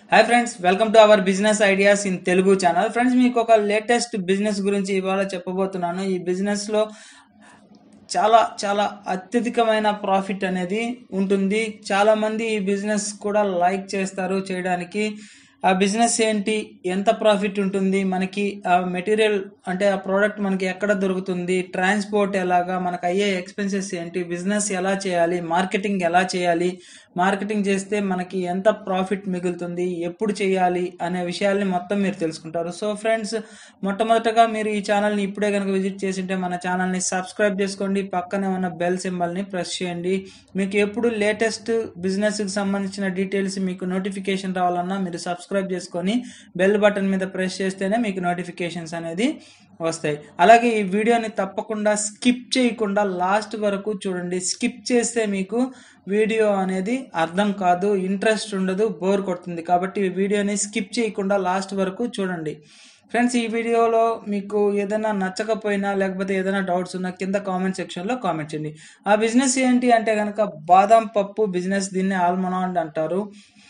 hi friends welcome to our business ideas in Telugu channel friends మీకు ఒక latest business గురించి ఇవాళ చెప్పబోతున్నాను ఈ బిజినెస్ లో చాలా చాలా అత్యధికమైన ప్రాఫిట్ అనేది ఉంటుంది చాలా మంది ఈ బిజినెస్ కూడా లైక్ చేస్తారు చేయడానికి ఆ బిజినెస్ ఏంటి ఎంత ప్రాఫిట్ ఉంటుంది మనకి ఆ మెటీరియల్ అంటే ఆ ప్రోడక్ట్ మనకి ఎక్కడ దొరుకుతుంది ట్రాన్స్పోర్ట్ ఎలాగా మనకు అయ్యే ఎక్స్పెన్సెస్ ఏంటి బిజినెస్ ఎలా చేయాలి మార్కెటింగ్ ఎలా చేయాలి మార్కెటింగ్ చేస్తే మనకి ఎంత ప్రాఫిట్ మిగులుతుంది ఎప్పుడు చేయాలి అనే విషయాల్ని మొత్తం మీరు తెలుసుకుంటారు సో ఫ్రెండ్స్ మొట్టమొదటగా మీరు ఈ ఛానల్ని ఇప్పుడే కనుక విజిట్ చేసింటే మన ఛానల్ని సబ్స్క్రైబ్ చేసుకోండి పక్కనే ఉన్న బెల్ సింబల్ని ప్రెస్ చేయండి మీకు ఎప్పుడు లేటెస్ట్ బిజినెస్కి సంబంధించిన డీటెయిల్స్ మీకు నోటిఫికేషన్ రావాలన్నా మీరు సబ్స్క్రైబ్ చేసుకొని బెల్ బటన్ మీద ప్రెస్ చేస్తేనే మీకు నోటిఫికేషన్స్ అనేది వస్తాయి అలాగే ఈ వీడియోని తప్పకుండా స్కిప్ చేయకుండా లాస్ట్ వరకు చూడండి స్కిప్ చేస్తే మీకు వీడియో అనేది అర్థం కాదు ఇంట్రెస్ట్ ఉండదు బోర్ కొడుతుంది కాబట్టి ఈ వీడియోని స్కిప్ చేయకుండా లాస్ట్ వరకు చూడండి ఫ్రెండ్స్ ఈ వీడియోలో మీకు ఏదైనా నచ్చకపోయినా లేకపోతే ఏదైనా డౌట్స్ ఉన్నా కింద కామెంట్ సెక్షన్లో కామెంట్ చేయండి ఆ బిజినెస్ ఏంటి అంటే కనుక బాదం పప్పు బిజినెస్ దీన్ని ఆల్మనాండ్ అంటారు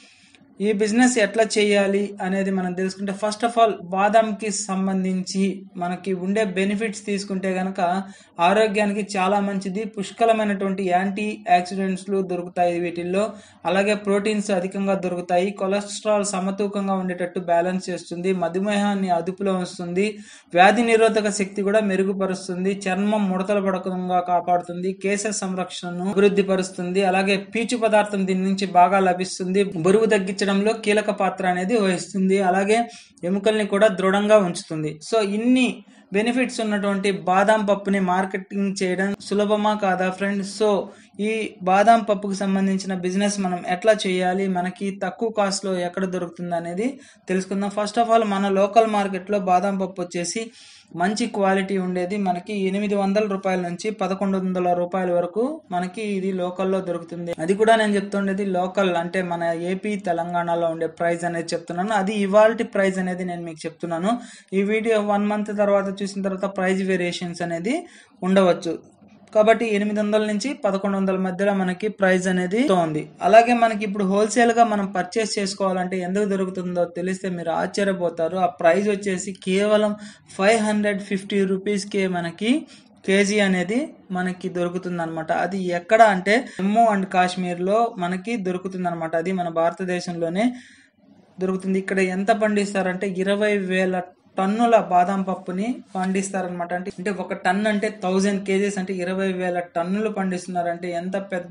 ఈ బిజినెస్ ఎట్లా చేయాలి అనేది మనం తెలుసుకుంటే ఫస్ట్ ఆఫ్ ఆల్ బాదంకి సంబంధించి మనకి ఉండే బెనిఫిట్స్ తీసుకుంటే గనక ఆరోగ్యానికి చాలా మంచిది పుష్కలమైనటువంటి యాంటీ ఆక్సిడెంట్స్లు దొరుకుతాయి వీటిల్లో అలాగే ప్రోటీన్స్ అధికంగా దొరుకుతాయి కొలెస్ట్రాల్ సమతూకంగా ఉండేటట్టు బ్యాలెన్స్ చేస్తుంది మధుమేహాన్ని అదుపులో ఉంచుతుంది వ్యాధి నిరోధక శక్తి కూడా మెరుగుపరుస్తుంది చర్మం ముడతలు పడకుండా కాపాడుతుంది కేశ సంరక్షణను అభివృద్ధి పరుస్తుంది అలాగే పీచు పదార్థం దీని నుంచి బాగా లభిస్తుంది బరువు తగ్గించడంలో కీలక పాత్ర అనేది వహిస్తుంది అలాగే ఎముకల్ని కూడా దృఢంగా ఉంచుతుంది సో ఇన్ని బెనిఫిట్స్ ఉన్నటువంటి బాదాం పప్పుని మార్కెటింగ్ చేయడం సులభమా కాదా ఫ్రెండ్స్ సో ఈ బాదాం పప్పుకు సంబంధించిన బిజినెస్ మనం ఎట్లా చేయాలి మనకి తక్కువ కాస్ట్లో ఎక్కడ దొరుకుతుంది అనేది తెలుసుకుందాం ఫస్ట్ ఆఫ్ ఆల్ మన లోకల్ మార్కెట్లో బాదాం పప్పు వచ్చేసి మంచి క్వాలిటీ ఉండేది మనకి ఎనిమిది వందల రూపాయల నుంచి పదకొండు వందల రూపాయల వరకు మనకి ఇది లోకల్లో దొరుకుతుంది అది కూడా నేను చెప్తుండేది లోకల్ అంటే మన ఏపీ తెలంగాణలో ఉండే ప్రైస్ అనేది చెప్తున్నాను అది ఇవాల్టి ప్రైస్ అనేది నేను మీకు చెప్తున్నాను ఈ వీడియో వన్ మంత్ తర్వాత చూసిన తర్వాత ప్రైస్ వేరియేషన్స్ అనేది ఉండవచ్చు కాబట్టి ఎనిమిది వందల నుంచి పదకొండు వందల మధ్యలో మనకి ప్రైస్ అనేది ఉంది అలాగే మనకి ఇప్పుడు హోల్సేల్ గా మనం పర్చేస్ చేసుకోవాలంటే ఎందుకు దొరుకుతుందో తెలిస్తే మీరు ఆశ్చర్యపోతారు ఆ ప్రైస్ వచ్చేసి కేవలం ఫైవ్ హండ్రెడ్ ఫిఫ్టీ రూపీస్కే మనకి కేజీ అనేది మనకి దొరుకుతుంది అనమాట అది ఎక్కడ అంటే జమ్మూ అండ్ కాశ్మీర్లో మనకి దొరుకుతుంది అనమాట అది మన భారతదేశంలోనే దొరుకుతుంది ఇక్కడ ఎంత పండిస్తారంటే ఇరవై వేల టన్నుల బాదం పప్పుని పండిస్తారనమాట అంటే అంటే ఒక టన్ అంటే థౌజండ్ కేజీస్ అంటే ఇరవై వేల టన్నులు పండిస్తున్నారంటే ఎంత పెద్ద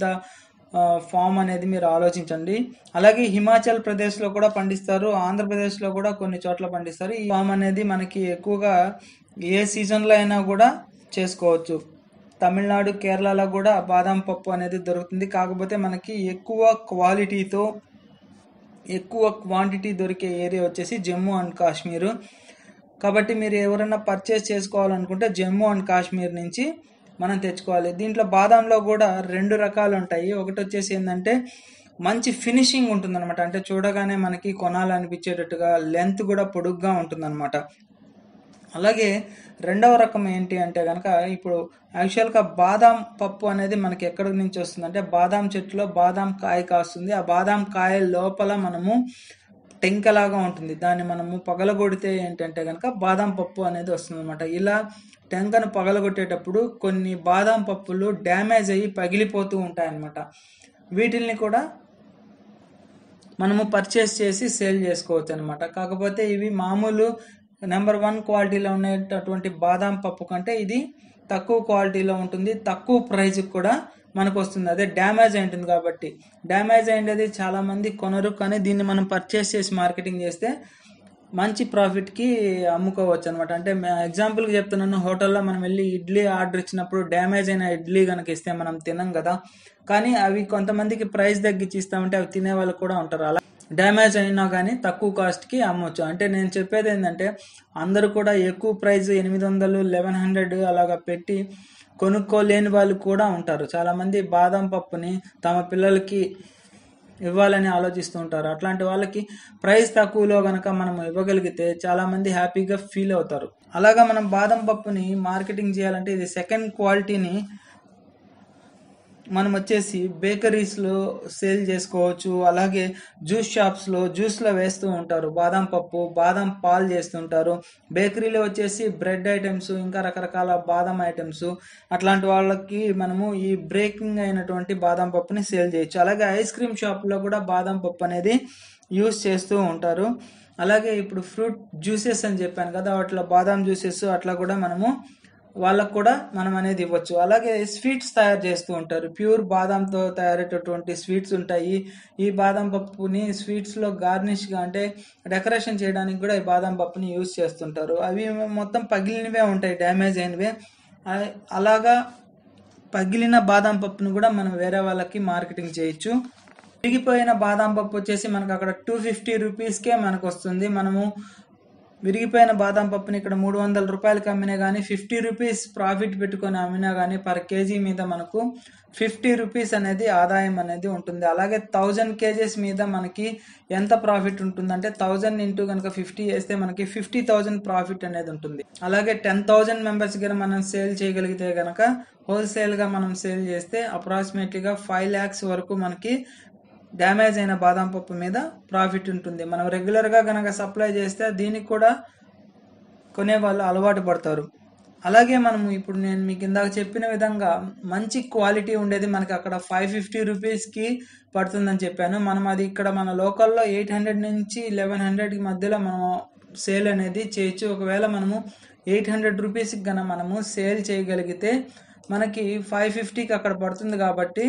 ఫామ్ అనేది మీరు ఆలోచించండి అలాగే హిమాచల్ ప్రదేశ్లో కూడా పండిస్తారు ఆంధ్రప్రదేశ్లో కూడా కొన్ని చోట్ల పండిస్తారు ఈ ఫామ్ అనేది మనకి ఎక్కువగా ఏ సీజన్లో అయినా కూడా చేసుకోవచ్చు తమిళనాడు కేరళలో కూడా బాదం పప్పు అనేది దొరుకుతుంది కాకపోతే మనకి ఎక్కువ క్వాలిటీతో ఎక్కువ క్వాంటిటీ దొరికే ఏరియా వచ్చేసి జమ్మూ అండ్ కాశ్మీర్ కాబట్టి మీరు ఎవరైనా పర్చేస్ చేసుకోవాలనుకుంటే జమ్మూ అండ్ కాశ్మీర్ నుంచి మనం తెచ్చుకోవాలి దీంట్లో బాదంలో కూడా రెండు రకాలు ఉంటాయి ఒకటి వచ్చేసి ఏంటంటే మంచి ఫినిషింగ్ ఉంటుందన్నమాట అంటే చూడగానే మనకి కొనాలనిపించేటట్టుగా లెంత్ కూడా పొడుగ్గా ఉంటుందన్నమాట అలాగే రెండవ రకం ఏంటి అంటే కనుక ఇప్పుడు యాక్చువల్గా బాదాం పప్పు అనేది మనకి ఎక్కడి నుంచి వస్తుంది అంటే బాదాం చెట్టులో బాదాం కాయ కాస్తుంది ఆ బాదాం కాయ లోపల మనము టెంకలాగా ఉంటుంది దాన్ని మనము పగలగొడితే ఏంటంటే కనుక బాదాం పప్పు అనేది వస్తుంది అనమాట ఇలా టెంకను పగలగొట్టేటప్పుడు కొన్ని బాదాం పప్పులు డ్యామేజ్ అయ్యి పగిలిపోతూ ఉంటాయన్నమాట వీటిల్ని కూడా మనము పర్చేస్ చేసి సేల్ చేసుకోవచ్చు అనమాట కాకపోతే ఇవి మామూలు నెంబర్ వన్ క్వాలిటీలో ఉండేటటువంటి బాదాం పప్పు కంటే ఇది తక్కువ క్వాలిటీలో ఉంటుంది తక్కువ ప్రైస్కి కూడా మనకు వస్తుంది అదే డ్యామేజ్ అయి ఉంటుంది కాబట్టి డ్యామేజ్ అయ్యేది చాలా మంది కొనరు కానీ దీన్ని మనం పర్చేస్ చేసి మార్కెటింగ్ చేస్తే మంచి ప్రాఫిట్కి అమ్ముకోవచ్చు అనమాట అంటే ఎగ్జాంపుల్కి చెప్తున్నాను హోటల్లో మనం వెళ్ళి ఇడ్లీ ఆర్డర్ ఇచ్చినప్పుడు డ్యామేజ్ అయిన ఇడ్లీ కనుక ఇస్తే మనం తినం కదా కానీ అవి కొంతమందికి ప్రైస్ తగ్గించి ఇస్తామంటే అవి తినే వాళ్ళు కూడా ఉంటారు అలా డ్యామేజ్ అయినా కానీ తక్కువ కాస్ట్కి అమ్మొచ్చు అంటే నేను చెప్పేది ఏంటంటే అందరూ కూడా ఎక్కువ ప్రైస్ ఎనిమిది వందలు లెవెన్ హండ్రెడ్ అలాగా పెట్టి కొనుక్కోలేని వాళ్ళు కూడా ఉంటారు చాలామంది బాదం పప్పుని తమ పిల్లలకి ఇవ్వాలని ఆలోచిస్తూ ఉంటారు అట్లాంటి వాళ్ళకి ప్రైస్ తక్కువలో గనక మనం ఇవ్వగలిగితే చాలా మంది హ్యాపీగా ఫీల్ అవుతారు అలాగా మనం బాదం పప్పుని మార్కెటింగ్ చేయాలంటే ఇది సెకండ్ క్వాలిటీని మనం వచ్చేసి బేకరీస్లో సేల్ చేసుకోవచ్చు అలాగే జ్యూస్ షాప్స్లో జ్యూస్లో వేస్తూ ఉంటారు బాదం పప్పు బాదం పాలు చేస్తుంటారు బేకరీలో వచ్చేసి బ్రెడ్ ఐటమ్స్ ఇంకా రకరకాల బాదం ఐటమ్స్ అట్లాంటి వాళ్ళకి మనము ఈ బ్రేకింగ్ అయినటువంటి బాదం పప్పుని సేల్ చేయొచ్చు అలాగే ఐస్ క్రీమ్ షాప్లో కూడా బాదం పప్పు అనేది యూస్ చేస్తూ ఉంటారు అలాగే ఇప్పుడు ఫ్రూట్ జ్యూసెస్ అని చెప్పాను కదా అట్లా బాదం జ్యూసెస్ అట్లా కూడా మనము వాళ్ళకు కూడా మనం అనేది ఇవ్వచ్చు అలాగే స్వీట్స్ తయారు చేస్తూ ఉంటారు ప్యూర్ బాదంతో తయారయ్యేటటువంటి స్వీట్స్ ఉంటాయి ఈ బాదం పప్పుని స్వీట్స్లో గార్నిష్గా అంటే డెకరేషన్ చేయడానికి కూడా ఈ బాదం పప్పుని యూస్ చేస్తుంటారు అవి మొత్తం పగిలినవే ఉంటాయి డ్యామేజ్ అయినవే అ- అలాగా పగిలిన బాదం పప్పును కూడా మనం వేరే వాళ్ళకి మార్కెటింగ్ చేయొచ్చు విరిగిపోయిన బాదం పప్పు వచ్చేసి మనకు అక్కడ టూ ఫిఫ్టీ రూపీస్కే మనకు వస్తుంది మనము విరిగిపోయిన బాదం పప్పుని ఇక్కడ మూడు వందల రూపాయలకి అమ్మినా కానీ ఫిఫ్టీ రూపీస్ ప్రాఫిట్ పెట్టుకొని అమ్మినా కానీ పర్ కేజీ మీద మనకు ఫిఫ్టీ రూపీస్ అనేది ఆదాయం అనేది ఉంటుంది అలాగే థౌజండ్ కేజెస్ మీద మనకి ఎంత ప్రాఫిట్ ఉంటుందంటే థౌజండ్ ఇంటూ కనుక ఫిఫ్టీ వేస్తే మనకి ఫిఫ్టీ థౌజండ్ ప్రాఫిట్ అనేది ఉంటుంది అలాగే టెన్ థౌజండ్ మెంబర్స్ కనుక మనం సేల్ చేయగలిగితే కనుక హోల్సేల్గా మనం సేల్ చేస్తే అప్రాక్సిమేట్లీగా ఫైవ్ ల్యాక్స్ వరకు మనకి డ్యామేజ్ అయిన బాదం పప్పు మీద ప్రాఫిట్ ఉంటుంది మనం రెగ్యులర్గా కనుక సప్లై చేస్తే దీనికి కూడా కొనే వాళ్ళు అలవాటు పడతారు అలాగే మనము ఇప్పుడు నేను మీకు ఇందాక చెప్పిన విధంగా మంచి క్వాలిటీ ఉండేది మనకి అక్కడ ఫైవ్ ఫిఫ్టీ రూపీస్కి పడుతుందని చెప్పాను మనం అది ఇక్కడ మన లోకల్లో ఎయిట్ హండ్రెడ్ నుంచి లెవెన్ హండ్రెడ్కి మధ్యలో మనం సేల్ అనేది చేయొచ్చు ఒకవేళ మనము ఎయిట్ హండ్రెడ్ రూపీస్కి కనుక మనము సేల్ చేయగలిగితే మనకి ఫైవ్ ఫిఫ్టీకి అక్కడ పడుతుంది కాబట్టి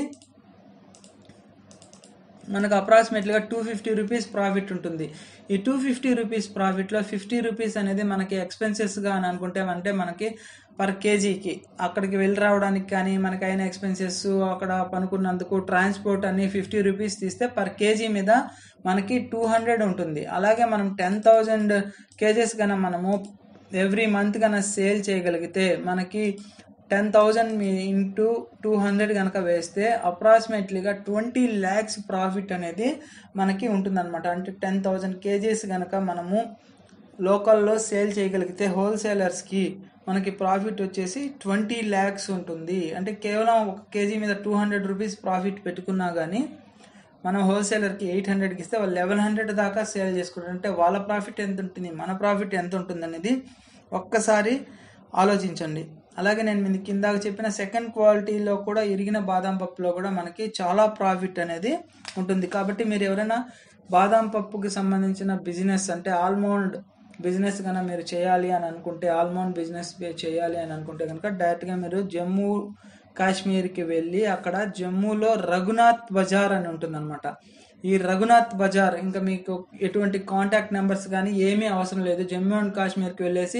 మనకు అప్రాక్సిమేట్లీగా టూ ఫిఫ్టీ రూపీస్ ప్రాఫిట్ ఉంటుంది ఈ టూ ఫిఫ్టీ రూపీస్ ప్రాఫిట్లో ఫిఫ్టీ రూపీస్ అనేది మనకి ఎక్స్పెన్సెస్గా అని అనుకుంటే అంటే మనకి పర్ కేజీకి అక్కడికి వెళ్ళి రావడానికి కానీ మనకి అయిన ఎక్స్పెన్సెస్ అక్కడ పనుకున్నందుకు ట్రాన్స్పోర్ట్ అన్ని ఫిఫ్టీ రూపీస్ తీస్తే పర్ కేజీ మీద మనకి టూ హండ్రెడ్ ఉంటుంది అలాగే మనం టెన్ థౌజండ్ కేజెస్ కన్నా మనము ఎవ్రీ మంత్ కన్నా సేల్ చేయగలిగితే మనకి టెన్ థౌజండ్ మీ ఇంటూ టూ హండ్రెడ్ కనుక వేస్తే అప్రాక్సిమేట్లీగా ట్వంటీ ల్యాక్స్ ప్రాఫిట్ అనేది మనకి ఉంటుందన్నమాట అంటే టెన్ థౌజండ్ కేజీస్ కనుక మనము లోకల్లో సేల్ చేయగలిగితే హోల్సేలర్స్కి మనకి ప్రాఫిట్ వచ్చేసి ట్వంటీ ల్యాక్స్ ఉంటుంది అంటే కేవలం ఒక కేజీ మీద టూ హండ్రెడ్ రూపీస్ ప్రాఫిట్ పెట్టుకున్నా కానీ మనం హోల్సేలర్కి ఎయిట్ హండ్రెడ్కి ఇస్తే వాళ్ళు లెవెన్ హండ్రెడ్ దాకా సేల్ చేసుకుంటారు అంటే వాళ్ళ ప్రాఫిట్ ఎంత ఉంటుంది మన ప్రాఫిట్ ఎంత ఉంటుంది అనేది ఒక్కసారి ఆలోచించండి అలాగే నేను మీకు కిందాక చెప్పిన సెకండ్ క్వాలిటీలో కూడా ఇరిగిన బాదం పప్పులో కూడా మనకి చాలా ప్రాఫిట్ అనేది ఉంటుంది కాబట్టి మీరు ఎవరైనా బాదం పప్పుకి సంబంధించిన బిజినెస్ అంటే ఆల్మండ్ బిజినెస్ కనుక మీరు చేయాలి అని అనుకుంటే ఆల్మండ్ బిజినెస్ చేయాలి అని అనుకుంటే కనుక డైరెక్ట్గా మీరు జమ్మూ కాశ్మీర్కి వెళ్ళి అక్కడ జమ్మూలో రఘునాథ్ బజార్ అని ఉంటుందన్నమాట ఈ రఘునాథ్ బజార్ ఇంకా మీకు ఎటువంటి కాంటాక్ట్ నెంబర్స్ కానీ ఏమీ అవసరం లేదు జమ్మూ అండ్ కాశ్మీర్కి వెళ్ళేసి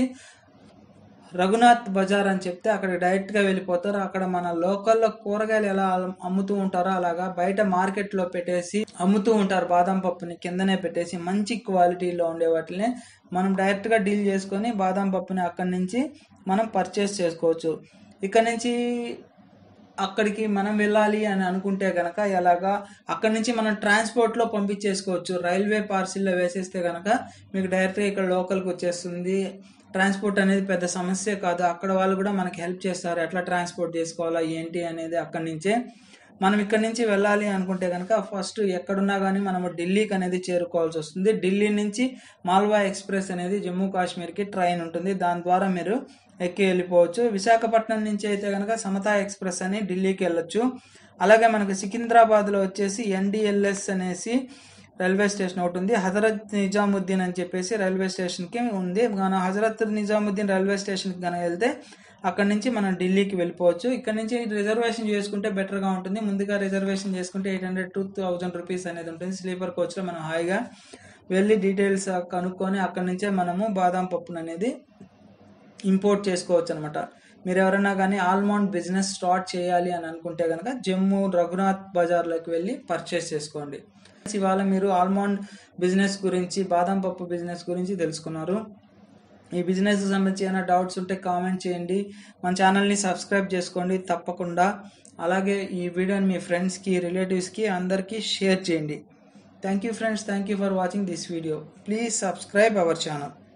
రఘునాథ్ బజార్ అని చెప్తే అక్కడ డైరెక్ట్గా వెళ్ళిపోతారు అక్కడ మన లోకల్లో కూరగాయలు ఎలా అమ్ముతూ ఉంటారో అలాగా బయట మార్కెట్లో పెట్టేసి అమ్ముతూ ఉంటారు బాదం పప్పుని కిందనే పెట్టేసి మంచి క్వాలిటీలో ఉండే వాటిని మనం డైరెక్ట్గా డీల్ చేసుకొని బాదం పప్పుని అక్కడి నుంచి మనం పర్చేస్ చేసుకోవచ్చు ఇక్కడ నుంచి అక్కడికి మనం వెళ్ళాలి అని అనుకుంటే కనుక ఎలాగా అక్కడి నుంచి మనం ట్రాన్స్పోర్ట్లో పంపించేసుకోవచ్చు రైల్వే పార్సిల్లో వేసేస్తే కనుక మీకు డైరెక్ట్గా ఇక్కడ లోకల్కి వచ్చేస్తుంది ట్రాన్స్పోర్ట్ అనేది పెద్ద సమస్య కాదు అక్కడ వాళ్ళు కూడా మనకి హెల్ప్ చేస్తారు ఎట్లా ట్రాన్స్పోర్ట్ చేసుకోవాలా ఏంటి అనేది అక్కడి నుంచే మనం ఇక్కడ నుంచి వెళ్ళాలి అనుకుంటే కనుక ఫస్ట్ ఎక్కడున్నా కానీ మనము ఢిల్లీకి అనేది చేరుకోవాల్సి వస్తుంది ఢిల్లీ నుంచి మాల్వా ఎక్స్ప్రెస్ అనేది జమ్మూ కాశ్మీర్కి ట్రైన్ ఉంటుంది దాని ద్వారా మీరు ఎక్కి వెళ్ళిపోవచ్చు విశాఖపట్నం నుంచి అయితే కనుక సమతా ఎక్స్ప్రెస్ అని ఢిల్లీకి వెళ్ళొచ్చు అలాగే మనకు సికింద్రాబాద్లో వచ్చేసి ఎన్డిఎల్ఎస్ అనేసి రైల్వే స్టేషన్ ఒకటి ఉంది హజరత్ నిజాముద్దీన్ అని చెప్పేసి రైల్వే స్టేషన్కి ఉంది మనం హజరత్ నిజాముద్దీన్ రైల్వే స్టేషన్కి కనుక వెళ్తే అక్కడ నుంచి మనం ఢిల్లీకి వెళ్ళిపోవచ్చు ఇక్కడ నుంచి రిజర్వేషన్ చేసుకుంటే బెటర్గా ఉంటుంది ముందుగా రిజర్వేషన్ చేసుకుంటే eight hundred two thousand rupees అనేది ఉంటుంది స్లీపర్ కోచ్లో మనం హాయిగా వెళ్ళి డీటెయిల్స్ కనుక్కొని అక్కడ నుంచే మనము బాదాం పప్పును అనేది ఇంపోర్ట్ చేసుకోవచ్చు అనమాట మీరు ఎవరైనా కానీ ఆల్మండ్ బిజినెస్ స్టార్ట్ చేయాలి అని అనుకుంటే కనుక జమ్మూ రఘునాథ్ బజార్లోకి వెళ్ళి పర్చేస్ చేసుకోండి ఇవాళ మీరు ఆల్మండ్ బిజినెస్ గురించి బాదం పప్పు బిజినెస్ గురించి తెలుసుకున్నారు ఈ బిజినెస్ సంబంధించి ఏమైనా డౌట్స్ ఉంటే కామెంట్ చేయండి మన ఛానల్ని సబ్స్క్రైబ్ చేసుకోండి తప్పకుండా అలాగే ఈ వీడియోని మీ ఫ్రెండ్స్కి రిలేటివ్స్కి అందరికీ షేర్ చేయండి thank you friends thank you for watching this video please subscribe our channel